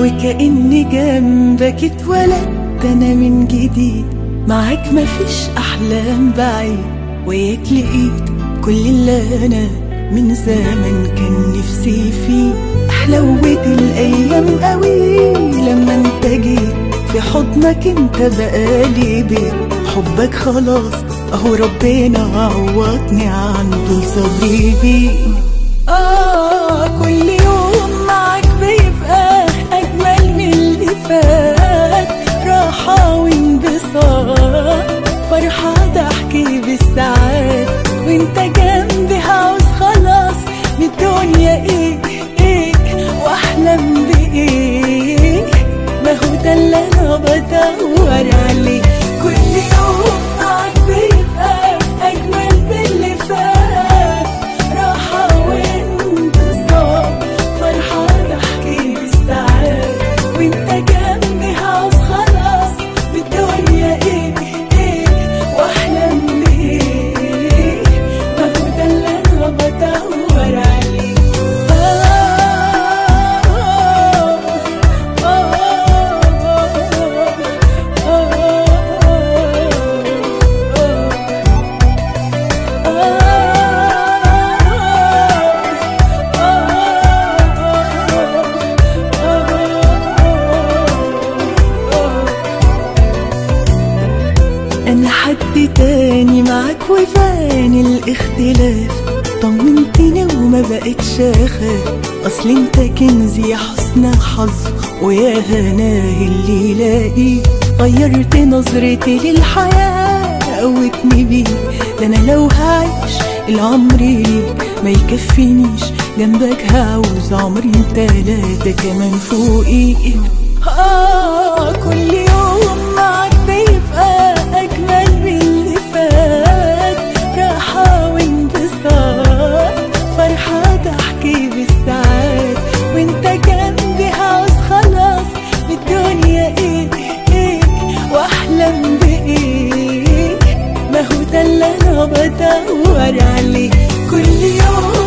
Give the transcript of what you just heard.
وكأني جنبك اتولدت أنا من جديد معاك مفيش أحلام بعيد وياك لقيت كل اللي أنا من زمن كان نفسي فيه حلوة الأيام قوي لما انت جيت في حضنك انت بقالي بيت حبك خلاص اهو ربنا عوضني عن طول صبري بيه آه كل يوم معاك بيبقى أجمل من اللي فات راحة وانبساط فرحة ضحكي بالساعات وانت جنبي عاوز خلاص من الدنيا ايه ايه واحلم بايه ما هو ده اللي انا بدور عليه كل يوم معاك بيبقى اجمل من اللي فات راحة وانتصار فرحة ضحكي بالساعات وانت جنبي عاوز خلاص بالدنيا ايه ايه واحلم بيه ما هو ده اللي انا بدور عليه انا حد تاني معاك وفاني الاختلاف طمنتني وما بقتش اخاف اصل انت كنزي يا حسن حظ ويا هناه اللي يلاقيه غيرت نظرتي للحياة قوتني بيه ده انا لو هعيش العمر ليك ما يكفينيش جنبك هعوز عمرين تلاتة كمان فوقي آه كل يوم معاك بيبقى أجمل من اللي فات راحة وانبساط فرحة ضحكي بالساعات وانت جنبي عاوز خلاص الدنيا ايه ايه واحلم بايه ما هو ده اللي انا بدور عليه كل يوم